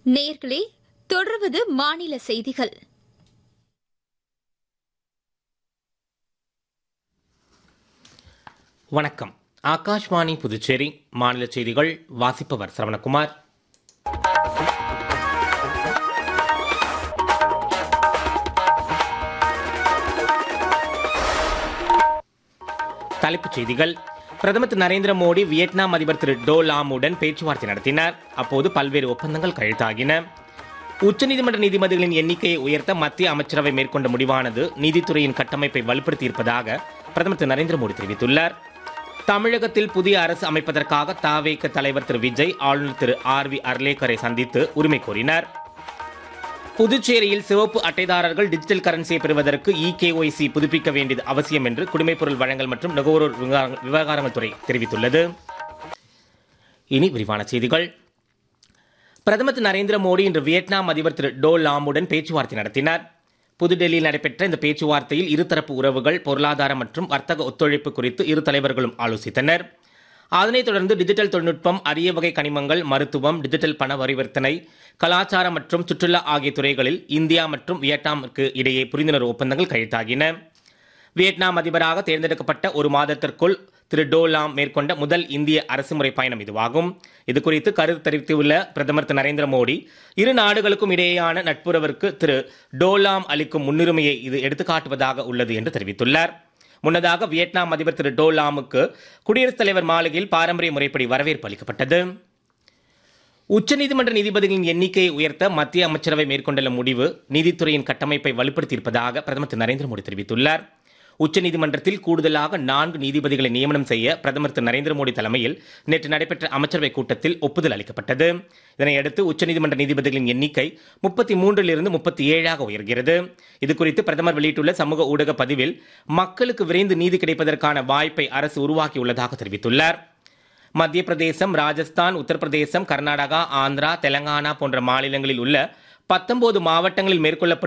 நேர்களே தொடர்வது மாநில செய்திகள் வணக்கம் ஆகாஷ்வாணி புதுச்சேரி மாநில செய்திகள் வாசிப்பவர் சரவணகுமார் தலைப்புச் செய்திகள் பிரதமர் திரு நரேந்திர மோடி வியட்நாம் அதிபர் திரு டோ லாமுடன் பேச்சுவார்த்தை நடத்தினார் அப்போது பல்வேறு ஒப்பந்தங்கள் கையெழுத்தாகின உச்சநீதிமன்ற நீதிபதிகளின் எண்ணிக்கையை உயர்த்த மத்திய அமைச்சரவை மேற்கொண்ட முடிவானது நீதித்துறையின் கட்டமைப்பை வலுப்படுத்தியிருப்பதாக பிரதமர் திரு நரேந்திர மோடி தெரிவித்துள்ளார் தமிழகத்தில் புதிய அரசு அமைப்பதற்காக தாவேக தலைவர் திரு விஜய் ஆளுநர் திரு ஆர் வி அர்லேக்கரை சந்தித்து உரிமை கோரினார் புதுச்சேரியில் சிவப்பு அட்டைதாரர்கள் டிஜிட்டல் கரன்சியை பெறுவதற்கு இகேஒய்சி புதுப்பிக்க வேண்டியது அவசியம் என்று குடிமைப்பொருள் வழங்கல் மற்றும் நுகர்வோர் விவகார- விவகாரங்கள் துறை தெரிவித்துள்ளது இனி விரிவான செய்திகள் பிரதமர் திரு நரேந்திர மோடி இன்று வியட்நாம் அதிபர் திரு டோ லாமுடன் பேச்சுவார்த்தை நடத்தினார் புதுடெல்லியில் நடைபெற்ற இந்த பேச்சுவார்த்தையில் இருதரப்பு உறவுகள் பொருளாதார மற்றும் வர்த்தக ஒத்துழைப்பு குறித்து இரு தலைவர்களும் ஆலோசித்தனர் அதனைத் தொடர்ந்து டிஜிட்டல் தொழில்நுட்பம் அரிய வகை கனிமங்கள் மருத்துவம் டிஜிட்டல் பண பரிவர்த்தனை கலாச்சாரம் மற்றும் சுற்றுலா ஆகிய துறைகளில் இந்தியா மற்றும் வியட்நாமிற்கு இடையே புரிந்துணர்வு ஒப்பந்தங்கள் கையெழுத்தாகின வியட்நாம் அதிபராக தேர்ந்தெடுக்கப்பட்ட ஒரு மாதத்திற்குள் திரு டோலாம் மேற்கொண்ட முதல் இந்திய அரசுமுறை பயணம் இதுவாகும் இது குறித்து கருத்து தெரிவித்துள்ள பிரதமர் திரு நரேந்திர மோடி இரு நாடுகளுக்கும் இடையேயான நட்புறவிற்கு திரு டோலாம் அளிக்கும் முன்னுரிமையை இது எடுத்துக்காட்டுவதாக உள்ளது என்று தெரிவித்துள்ளார் முன்னதாக வியட்நாம் அதிபர் திரு டோலாமுக்கு குடியரசுத் தலைவர் மாளிகையில் பாரம்பரிய முறைப்படி வரவேற்பு அளிக்கப்பட்டது உச்சநீதிமன்ற நீதிபதிகளின் எண்ணிக்கையை உயர்த்த மத்திய அமைச்சரவை மேற்கொண்டுள்ள முடிவு நீதித்துறையின் கட்டமைப்பை வலுப்படுத்தியிருப்பதாக பிரதமர் திரு நரேந்திர மோடி தெரிவித்துள்ளார் உச்சநீதிமன்றத்தில் கூடுதலாக நான்கு நீதிபதிகளை நியமனம் செய்ய பிரதமர் திரு நரேந்திர மோடி தலைமையில் நேற்று நடைபெற்ற அமைச்சரவைக் கூட்டத்தில் ஒப்புதல் அளிக்கப்பட்டது இதனையடுத்து உச்சநீதிமன்ற நீதிபதிகளின் எண்ணிக்கை முப்பத்தி மூன்றிலிருந்து முப்பத்தி ஏழாக உயர்கிறது இதுகுறித்து பிரதமர் வெளியிட்டுள்ள சமூக ஊடக பதிவில் மக்களுக்கு விரைந்து நீதி கிடைப்பதற்கான வாய்ப்பை அரசு உருவாக்கியுள்ளதாக தெரிவித்துள்ளார் மத்திய பிரதேசம் ராஜஸ்தான் உத்தரப்பிரதேசம் கர்நாடகா ஆந்திரா தெலங்கானா போன்ற மாநிலங்களில் உள்ள பத்தொன்பது மாவட்டங்களில் மேற்கொள்ளப்படும்